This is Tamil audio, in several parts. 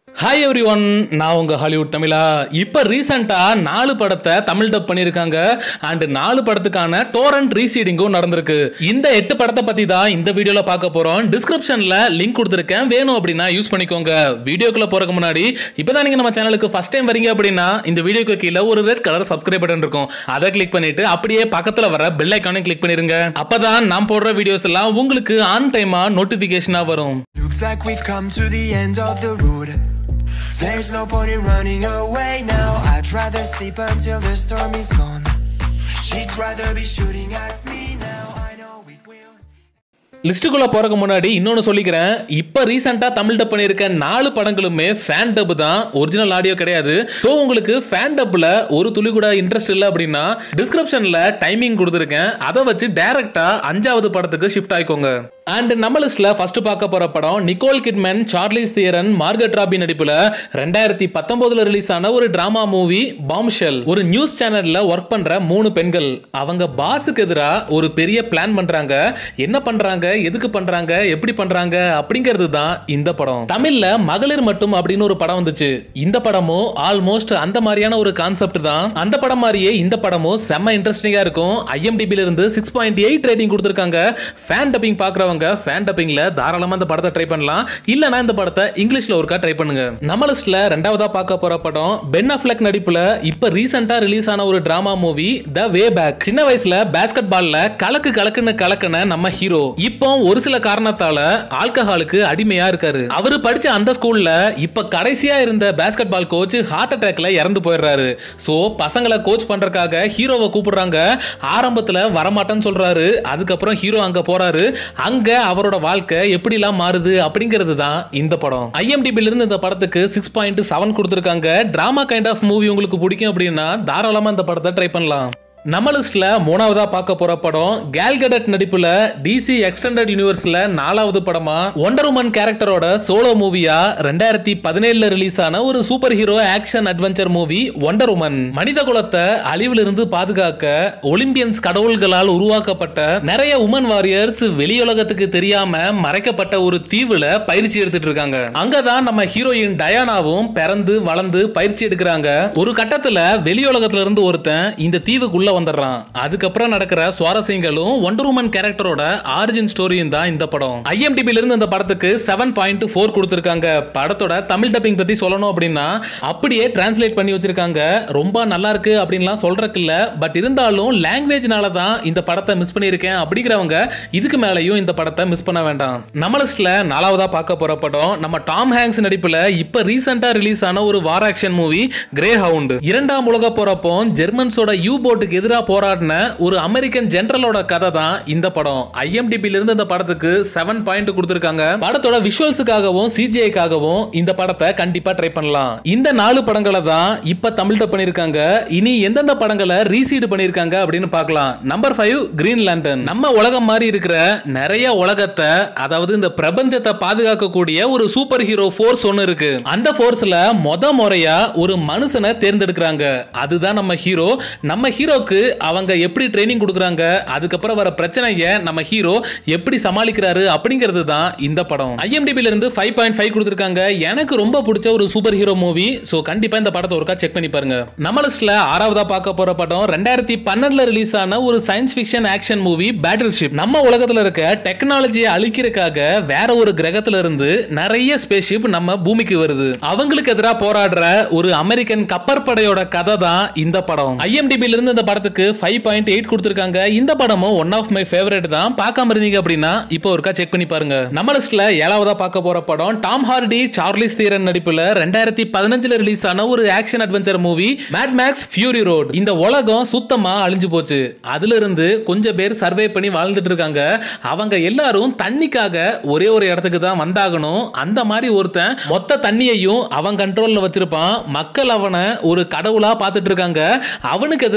ஹாய் எவ்ரி ஒன் நான் உங்க ஹாலிவுட் தமிழா இப்போ ரீசெண்டாக நாலு படத்தை தமிழ் டப் பண்ணியிருக்காங்க அண்ட் நாலு படத்துக்கான டோரண்ட் ரீசீடிங்கும் நடந்திருக்கு இந்த எட்டு படத்தை பற்றி தான் இந்த வீடியோவில் பார்க்க போகிறோம் டிஸ்கிரிப்ஷனில் லிங்க் கொடுத்துருக்கேன் வேணும் அப்படின்னா யூஸ் பண்ணிக்கோங்க வீடியோக்குள்ளே போகிறதுக்கு முன்னாடி இப்போ தான் நீங்கள் நம்ம சேனலுக்கு ஃபஸ்ட் டைம் வரீங்க அப்படின்னா இந்த வீடியோக்கு கீழே ஒரு ரெட் கலர் சப்ஸ்கிரைப் பட்டன் இருக்கும் அதை கிளிக் பண்ணிட்டு அப்படியே பக்கத்தில் வர பெல் ஐக்கானையும் கிளிக் பண்ணிருங்க அப்பதான் நான் போடுற வீடியோஸ் எல்லாம் உங்களுக்கு ஆன் டைமாக நோட்டிஃபிகேஷனாக வரும் Looks like we've come to the end of the road. There's no point in running away now. I'd rather sleep until the storm is gone. She'd rather be shooting at me now. I know it will. லிஸ்ட்டுக்குள்ள போறதுக்கு முன்னாடி இன்னொன்று சொல்லிக்கிறேன் இப்போ ரீசெண்டாக தமிழ் டப் பண்ணியிருக்க நாலு படங்களுமே ஃபேன் டப் தான் ஒரிஜினல் ஆடியோ கிடையாது ஸோ உங்களுக்கு ஃபேன் டப்பில் ஒரு துளி கூட இன்ட்ரெஸ்ட் இல்லை அப்படின்னா டிஸ்கிரிப்ஷனில் டைமிங் கொடுத்துருக்கேன் அதை வச்சு டைரக்டாக அஞ்சாவது படத்துக்கு ஷிஃப்ட் ஆயிக்கோங்க அண்ட் நம்ம லிஸ்ட்ல ஃபர்ஸ்ட் பார்க்க போற படம் Nicole Kidman Charlize Theron Margot Robbie நடிப்புல ரெண்டாயிரத்தி பத்தொன்பதுல ரிலீஸ் ஆன ஒரு டிராமா மூவி பாம்ஷெல் ஒரு நியூஸ் சேனல்ல ஒர்க் பண்ற மூணு பெண்கள் அவங்க பாஸுக்கு எதிராக ஒரு பெரிய பிளான் பண்றாங்க என்ன பண்றாங்க எதுக்கு பண்றாங்க எப்படி பண்றாங்க அப்படிங்கிறது தான் இந்த படம் தமிழ்ல மகளிர் மட்டும் அப்படின்னு ஒரு படம் வந்துச்சு இந்த படமும் ஆல்மோஸ்ட் அந்த மாதிரியான ஒரு கான்செப்ட் தான் அந்த படம் மாதிரியே இந்த படமும் செம்ம இன்ட்ரெஸ்டிங்கா இருக்கும் ஐஎம்டிபில இருந்து சிக்ஸ் பாயிண்ட் எயிட் ரேட்டிங் கொடுத்துருக்காங்க ஃபேன் டப்பிங் பார்க்குறவங்க ஃபேன் டப்பிங்ல தாராளமா இந்த படத்தை ட்ரை பண்ணலாம் இல்லனா இந்த படத்தை இங்கிலீஷ்ல ஒருக்கா ட்ரை பண்ணுங்க நம்ம லிஸ்ட்ல ரெண்டாவதா பார்க்க போற படம் பென் அஃப்லெக் நடிப்புல இப்ப ரீசெண்டா ரிலீஸ் ஆன ஒரு drama movie the way back சின்ன வயசுல பேஸ்கெட் பால்ல கலக்கு கலக்குன்னு கலக்குன நம்ம ஹீரோ இப்போ ஒரு சில காரணத்தால ஆல்கஹாலுக்கு அடிமையா இருக்காரு அவரு படிச்ச அந்த ஸ்கூல்ல இப்ப கடைசியா இருந்த பேஸ்கெட் பால் கோச் ஹார்ட் அட்டாக்ல இறந்து போயிடுறாரு சோ பசங்களை கோச் பண்றதுக்காக ஹீரோவை கூப்பிடுறாங்க ஆரம்பத்துல வரமாட்டேன்னு சொல்றாரு அதுக்கப்புறம் ஹீரோ அங்க போறாரு அங்க அவரோட வாழ்க்கை எப்படிலாம் மாறுது அப்படிங்கிறது தான் இந்த படம் ஐஎம்டிபில இருந்து இந்த படத்துக்கு சிக்ஸ் பாயிண்ட் செவன் கொடுத்துருக்காங்க டிராமா கைண்ட் ஆஃப் மூவி உங்களுக்கு பிடிக்கும் அப்படின்னா தாராளமா இந்த படத்தை ட்ரை பண்ணலாம் நம்ம லிஸ்ட்ல மூணாவதா பார்க்க போற படம் கேல்கடட் நடிப்புல டிசி எக்ஸ்டெண்டட் யூனிவர்ஸ்ல நாலாவது படமா ஒண்டர் உமன் கேரக்டரோட சோலோ மூவியா ரெண்டாயிரத்தி பதினேழுல ரிலீஸ் ஆன ஒரு super hero action adventure movie Wonder Woman மனித குலத்தை அழிவிலிருந்து பாதுகாக்க ஒலிம்பியன்ஸ் கடவுள்களால் உருவாக்கப்பட்ட நிறைய உமன் வாரியர்ஸ் வெளியுலகத்துக்கு தெரியாம மறைக்கப்பட்ட ஒரு தீவுல பயிற்சி எடுத்துட்டு இருக்காங்க அங்கதான் நம்ம ஹீரோயின் டயானாவும் பிறந்து வளர்ந்து பயிற்சி எடுக்கிறாங்க ஒரு கட்டத்துல வெளியுலகத்துல இருந்து ஒருத்தன் இந்த தீவுக்குள்ள வந்துடுறான் அதுக்கப்புறம் நடக்கிற சுவாரஸ்யங்களும் ஒண்டர் உமன் கேரக்டரோட ஆரிஜின் ஸ்டோரியும் தான் இந்த படம் ஐஎம்டிபில இருந்து இந்த படத்துக்கு செவன் பாயிண்ட் ஃபோர் கொடுத்துருக்காங்க படத்தோட தமிழ் டப்பிங் பத்தி சொல்லணும் அப்படின்னா அப்படியே டிரான்ஸ்லேட் பண்ணி வச்சிருக்காங்க ரொம்ப நல்லா இருக்கு அப்படின்லாம் சொல்றதுக்கு இல்ல பட் இருந்தாலும் லாங்குவேஜ்னால தான் இந்த படத்தை மிஸ் பண்ணியிருக்கேன் அப்படிங்கிறவங்க இதுக்கு மேலேயும் இந்த படத்தை மிஸ் பண்ண வேண்டாம் நம்ம லிஸ்ட்ல நாலாவதா பார்க்க போற படம் நம்ம டாம் ஹேங்க்ஸ் நடிப்புல இப்ப ரீசெண்டா ரிலீஸ் ஆன ஒரு war action movie Greyhound இரண்டாம் உலக போறப்போ ஜெர்மன்ஸோட யூ போட்டுக்கு எதிராக போராடின ஒரு அமெரிக்கன் ஜெனரலோட கதை தான் இந்த படம் ஐஎம்டிபில இருந்து இந்த படத்துக்கு செவன் பாயிண்ட் கொடுத்துருக்காங்க படத்தோட விஷுவல்ஸுக்காகவும் சிஜிஐக்காகவும் இந்த படத்தை கண்டிப்பா ட்ரை பண்ணலாம் இந்த நாலு படங்களை தான் இப்ப தமிழ் டப் பண்ணிருக்காங்க இனி எந்தெந்த படங்களை ரீசீடு பண்ணிருக்காங்க அப்படின்னு பார்க்கலாம் நம்பர் ஃபைவ் கிரீன் லேண்டன் நம்ம உலகம் மாதிரி இருக்கிற நிறைய உலகத்தை அதாவது இந்த பிரபஞ்சத்தை பாதுகாக்கக்கூடிய ஒரு சூப்பர் ஹீரோ ஃபோர்ஸ் ஒன்னு இருக்கு அந்த ஃபோர்ஸ்ல மொத முறையா ஒரு மனுஷனை தேர்ந்தெடுக்கிறாங்க அதுதான் நம்ம ஹீரோ நம்ம ஹீரோக்கு அவங்க எப்படி ட்ரைனிங் கொடுக்குறாங்க அதுக்கப்புறம் வர பிரச்சனையை நம்ம ஹீரோ எப்படி சமாளிக்கிறாரு அப்படிங்கிறது தான் இந்த படம் ஐஎம்டிபில இருந்து ஃபைவ் பாயிண்ட் ஃபைவ் கொடுத்துருக்காங்க எனக்கு ரொம்ப பிடிச்ச ஒரு சூப்பர் ஹீரோ மூவி ஸோ கண்டிப்பா இந்த படத்தை ஒருக்கா செக் பண்ணி பாருங்க நம்ம லிஸ்ட்ல ஆறாவதா பார்க்க போற படம் ரெண்டாயிரத்தி பன்னெண்டுல ரிலீஸ் ஆன ஒரு science fiction action movie Battleship நம்ம உலகத்துல இருக்க டெக்னாலஜியை அழிக்கிறதுக்காக வேற ஒரு கிரகத்துல இருந்து நிறைய ஸ்பேஸ் ஷிப் நம்ம பூமிக்கு வருது அவங்களுக்கு எதிராக போராடுற ஒரு அமெரிக்கன் கப்பற்படையோட கதை தான் இந்த படம் ஐஎம்டிபில இருந்து இந்த படத்துக்கு ஃபைவ் பாயிண்ட் எயிட் கொடுத்துருக்காங்க இந்த படமும் ஒன் ஆஃப் மை ஃபேவரட் தான் பார்க்காம இருந்தீங்க அப்படின்னா இப்போ ஒருக்கா செக் பண்ணி பாருங்க நம்ம லிஸ்ட்ல ஏழாவதா பார்க்க போற படம் டாம் ஹார்டி சார்லிஸ் தீரன் நடிப்புல ரெண்டாயிரத்தி பதினஞ்சுல ரிலீஸ் ஆன ஒரு action adventure movie Mad Max Fury Road இந்த உலகம் சுத்தமா அழிஞ்சு போச்சு அதுல இருந்து கொஞ்சம் பேர் சர்வே பண்ணி வாழ்ந்துட்டு இருக்காங்க அவங்க எல்லாரும் தண்ணிக்காக ஒரே ஒரு இடத்துக்கு தான் வந்தாகணும் அந்த மாதிரி ஒருத்தன் மொத்த தண்ணியையும் அவன் கண்ட்ரோல்ல வச்சிருப்பான் மக்கள் அவனை ஒரு கடவுளா பார்த்துட்டு இருக்காங்க அவனுக்கு எதிராக கிளம்புற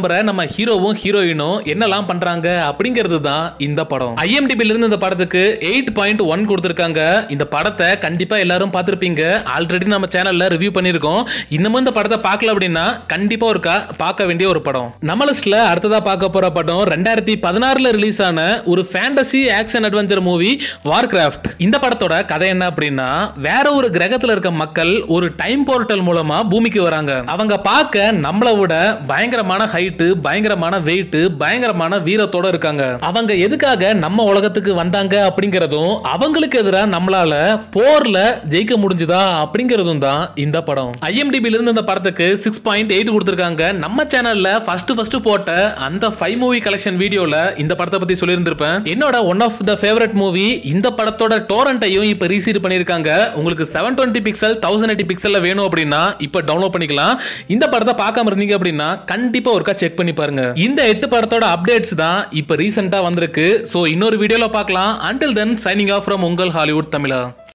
போற நம்ம ஹீரோவும் ஹீரோயினும் என்னெல்லாம் பண்றாங்க அப்படிங்கிறது தான் இந்த படம் ஐஎம்டிபில இருந்து இந்த படத்துக்கு எயிட் பாயிண்ட் ஒன் கொடுத்துருக்காங்க இந்த படத்தை கண்டிப்பா எல்லாரும் பார்த்திருப்பீங்க ஆல்ரெடி நம்ம சேனல்ல ரிவ்யூ பண்ணியிருக்கோம் இன்னமும் இந்த படத்தை பார்க்கல அப்படின்னா கண்டிப்பா ஒருக்கா பார்க்க வேண்டிய ஒரு படம் நம்ம லிஸ்ட்ல அடுத்ததா பார்க்க போற படம் ரெண்டாயிரத்தி பதினாறுல ரிலீஸ் ஆன ஒரு fantasy action adventure movie Warcraft இந்த படத்தோட கதை என்ன அப்படின்னா வேற ஒரு கிரகத்துல இருக்க மக்கள் ஒரு டைம் போர்ட்டல் மூலமா பூமிக்கு வராங்க அவங்க பார்க்க நம்மளை விட பயங்கரமான ஹைட்டு பயங்கரமான வெயிட் பயங்கரமான வீரத்தோட இருக்காங்க அவங்க எதுக்காக நம்ம உலகத்துக்கு வந்தாங்க அப்படிங்கறதும் அவங்களுக்கு எதிராக நம்மளால போர்ல ஜெயிக்க முடிஞ்சுதா அப்படிங்கறதும் தான் இந்த படம் ஐஎம்டிபில இருந்து இந்த படத்துக்கு சிக்ஸ் பாயிண்ட் எயிட் கொடுத்துருக்காங்க நம்ம சேனல்ல ஃபர்ஸ்ட் ஃபர்ஸ்ட் போட்ட அந்த ஃபைவ் மூவி கலெக்ஷன் வீடியோல இந்த படத்தை பத்தி சொல்லியிருந்திருப்பேன் என்னோட one of the favourite movie இந்த படத்தோட டோரண்ட்டையும் இப்போ ரீசீட் பண்ணியிருக்காங்க உங்களுக்கு seven twenty pixel thousand eighty பிக்சல்ல வேணும் அப்படின்னா இப்போ டவுன்லோட் பண்ணிக்கலாம் இந்த படத்தை பார்க்காம இருந்தீங்க அப்படின்னா கண்டிப்பா ஒருக்கா செக் பண்ணி பாருங்க இந்த எட்டு படத்தோட அப்டேட்ஸ் தான் இப்போ ரீசெண்டா வந்திருக்கு ஸோ இன்னொரு வீடியோல பார்க்கலாம் until then signing off from உங்கள் ஹாலிவுட் தமிழா